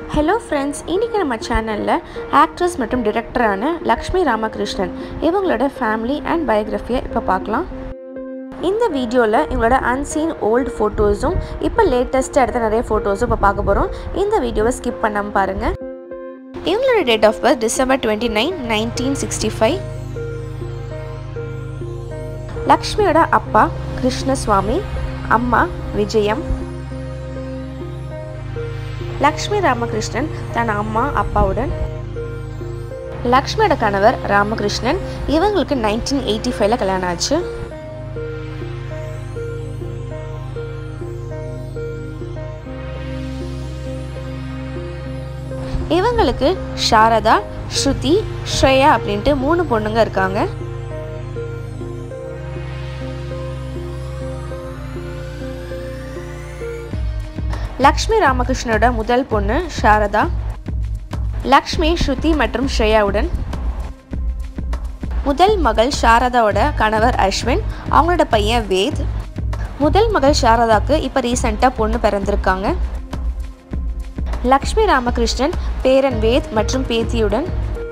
hello friends இன்றைக்கி நம்ம சேனலில் ஆக்ட்ரஸ் மற்றும் டிரெக்டரான லக்ஷ்மி ராமகிருஷ்ணன் இவங்களோட ஃபேமிலி அண்ட் பயோகிராஃபியை இப்போ பார்க்கலாம் இந்த வீடியோவில் இவங்களோட அன்சீன் ஓல்டு ஃபோட்டோஸும் இப்போ லேட்டஸ்ட்டாக எடுத்த நிறைய ஃபோட்டோஸும் இப்போ பார்க்க போகிறோம் இந்த வீடியோவை ஸ்கிப் பண்ணாமல் பாருங்கள் இவங்களோட date of birth December twenty nine nineteen sixty five லக்ஷ்மியோட அப்பா கிருஷ்ணசுவாமி அம்மா விஜயம் லக்ஷ்மி ராமகிருஷ்ணன் தன் அம்மா அப்பாவுடன் லக்ஷ்மியோட கணவர் ராமகிருஷ்ணன் இவங்களுக்கு நைன்டீன் எயிட்டி ஃபைவ்ல கல்யாணம் ஆச்சு இவங்களுக்கு சாரதா ஸ்ருதி ஸ்ரேயா அப்படின்ட்டு மூணு பொண்ணுங்க இருக்காங்க லக்ஷ்மி ராமகிருஷ்ணனோட முதல் பொண்ணு சாரதா லக்ஷ்மி ஸ்ருதி மற்றும் ஸ்ரேயாவுடன் முதல் மகள் சாரதாவோட கணவர் அஸ்வின் அவங்களோட பையன் வேத் முதல் மகள் சாரதாக்கு இப்போ ரீசெண்டாக பொண்ணு பிறந்திருக்காங்க லக்ஷ்மி ராமகிருஷ்ணன் பேரன் வேத் மற்றும் பேத்தியுடன்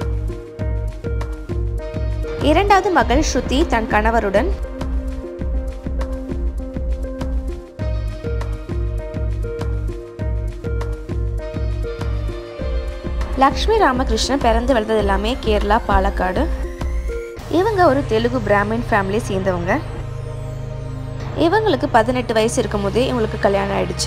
இரண்டாவது மகள் ஸ்ருதி தன் கணவருடன் லக்ஷ்மி ராமகிருஷ்ணன் பிறந்து வளர்ந்தது எல்லாமே கேரளா பாலக்காடு இவங்க ஒரு தெலுங்கு பிராமின் ஃபேமிலியை சேர்ந்தவங்க இவங்களுக்கு பதினெட்டு வயசு இருக்கும் போதே இவங்களுக்கு கல்யாணம் ஆயிடுச்சு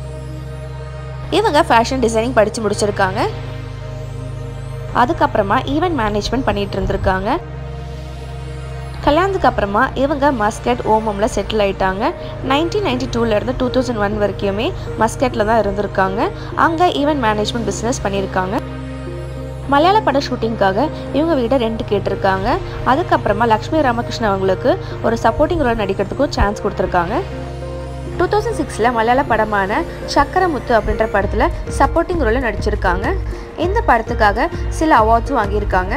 இவங்க ஃபேஷன் டிசைனிங் படித்து முடிச்சிருக்காங்க அதுக்கப்புறமா ஈவெண்ட் மேனேஜ்மெண்ட் பண்ணிட்டு இருந்திருக்காங்க கல்யாணத்துக்கு அப்புறமா இவங்க மஸ்கட் ஓமமில் செட்டில் ஆயிட்டாங்க நைன்டீன் நைன்டி டூலேருந்து டூ தௌசண்ட் ஒன் வரைக்குமே மஸ்கட்டில் தான் இருந்திருக்காங்க அங்கே ஈவெண்ட் மேனேஜ்மெண்ட் பிஸ்னஸ் பண்ணியிருக்காங்க மலையாள பட ஷூட்டிங்காக இவங்க வீட்டை ரெண்ட் கேட்டிருக்காங்க அதுக்கப்புறமா லக்ஷ்மி ராமகிருஷ்ணன் அவங்களுக்கு ஒரு சப்போர்ட்டிங் ரோல் நடிக்கிறதுக்கும் சான்ஸ் கொடுத்துருக்காங்க டூ தௌசண்ட் சிக்ஸில் மலையாள படமான சக்கரமுத்து அப்படின்ற படத்தில் சப்போர்ட்டிங் ரோலில் நடிச்சிருக்காங்க இந்த படத்துக்காக சில அவார்ட்ஸும் வாங்கியிருக்காங்க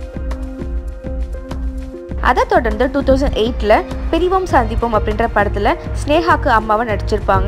அதை தொடர்ந்து டூ தௌசண்ட் எயிட்டில் பிரிவோம் சந்திப்போம் அப்படின்ற படத்தில் ஸ்னேகாக்கு அம்மாவை நடிச்சிருப்பாங்க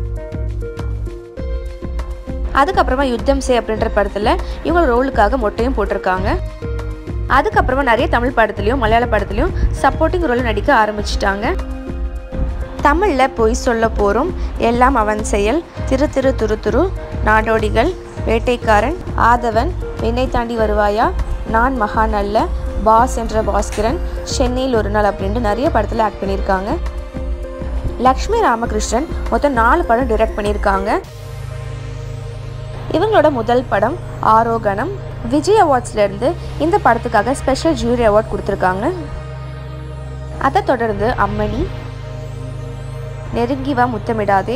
அதுக்கப்புறமா யுத்தம் சே அப்படின்ற படத்தில் இவங்க ரோலுக்காக மொட்டையும் போட்டிருக்காங்க அதுக்கப்புறமா நிறைய தமிழ் படத்துலையும் மலையாள படத்துலையும் சப்போர்ட்டிங் ரோல் நடிக்க ஆரம்பிச்சிட்டாங்க தமிழில் பொய் சொல்ல போகிறோம் எல்லாம் அவன் செயல் திரு திரு துரு துரு நாடோடிகள் வேட்டைக்காரன் ஆதவன் விண்ணை தாண்டி வருவாயா நான் மகான் அல்ல பாஸ் என்ற பாஸ்கரன் சென்னையில் ஒரு நாள் அப்படின்ட்டு நிறைய படத்தில் ஆக்ட் பண்ணியிருக்காங்க லக்ஷ்மி ராமகிருஷ்ணன் மொத்தம் நாலு படம் டிரெக்ட் பண்ணியிருக்காங்க இவங்களோட முதல் படம் ஆரோகணம் விஜய் அவார்ட்ஸ்லேருந்து இந்த படத்துக்காக ஸ்பெஷல் ஜூரி அவார்ட் கொடுத்துருக்காங்க அதை தொடர்ந்து அம்மணி நெருங்கி வா முத்தமிடாதே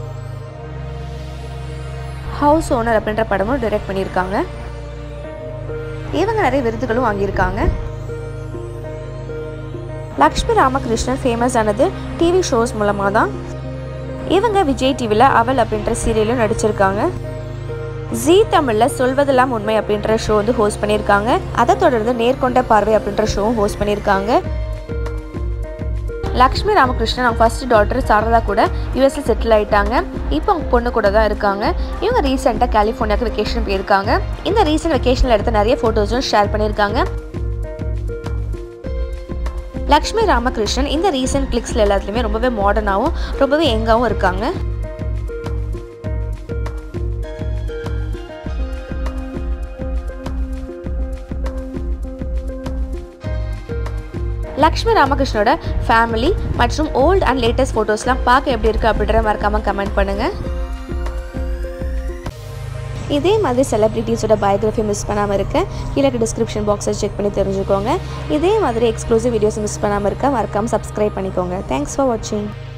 ஹவுஸ் ஓனர் அப்படின்ற படமும் டைரக்ட் பண்ணியிருக்காங்க இவங்க நிறைய விருதுகளும் வாங்கியிருக்காங்க லக்ஷ்மி ராமகிருஷ்ணன் ஃபேமஸ் ஆனது டிவி ஷோஸ் மூலமாக தான் இவங்க விஜய் டிவியில் அவள் அப்படின்ற சீரியலும் நடிச்சிருக்காங்க ஜி தமிழில் சொல்வதெல்லாம் உண்மை அப்படின்ற ஷோ வந்து ஹோஸ்ட் பண்ணியிருக்காங்க அதை தொடர்ந்து நேர்கொண்ட பார்வை அப்படின்ற ஷோவும் ஹோஸ்ட் பண்ணியிருக்காங்க லக்ஷ்மி ராமகிருஷ்ணன் அவங்க ஃபர்ஸ்ட் டாட்டர் சாரதா கூட யூஎஸ்ல செட்டில் ஆயிட்டாங்க இப்போ அவங்க பொண்ணு கூட தான் இருக்காங்க இவங்க ரீசெண்டாக கலிஃபோர்னியாவுக்கு வெக்கேஷன் போயிருக்காங்க இந்த ரீசெண்ட் வெக்கேஷனில் எடுத்த நிறைய ஃபோட்டோஸும் ஷேர் பண்ணியிருக்காங்க லக்ஷ்மி ராமகிருஷ்ணன் இந்த ரீசெண்ட் கிளிக்ஸில் எல்லாத்துலேயுமே ரொம்பவே மாடர்னாகவும் ரொம்பவே எங்காகவும் இருக்காங்க லக்ஷ்மி ராமகிருஷ்ணனோட ஃபேமிலி மற்றும் ஓல்ட் அண்ட் லேட்டஸ்ட் ஃபோட்டோஸ்லாம் பார்க்க எப்படி இருக்குது அப்படின்ற மறக்காமல் கமெண்ட் பண்ணுங்கள் இதே மாதிரி செலிப்ரிட்டிஸோட பயோகிராஃபி மிஸ் பண்ணாமல் இருக்க கீழே டிஸ்கிரிப்ஷன் பாக்ஸை செக் பண்ணி தெரிஞ்சுக்கோங்க இதே மாதிரி எக்ஸ்க்ளூசிவ் வீடியோஸ் மிஸ் பண்ணாமல் இருக்க மறக்காமல் சப்ஸ்கிரைப் பண்ணிக்கோங்க தேங்க்ஸ் ஃபார் வாட்சிங்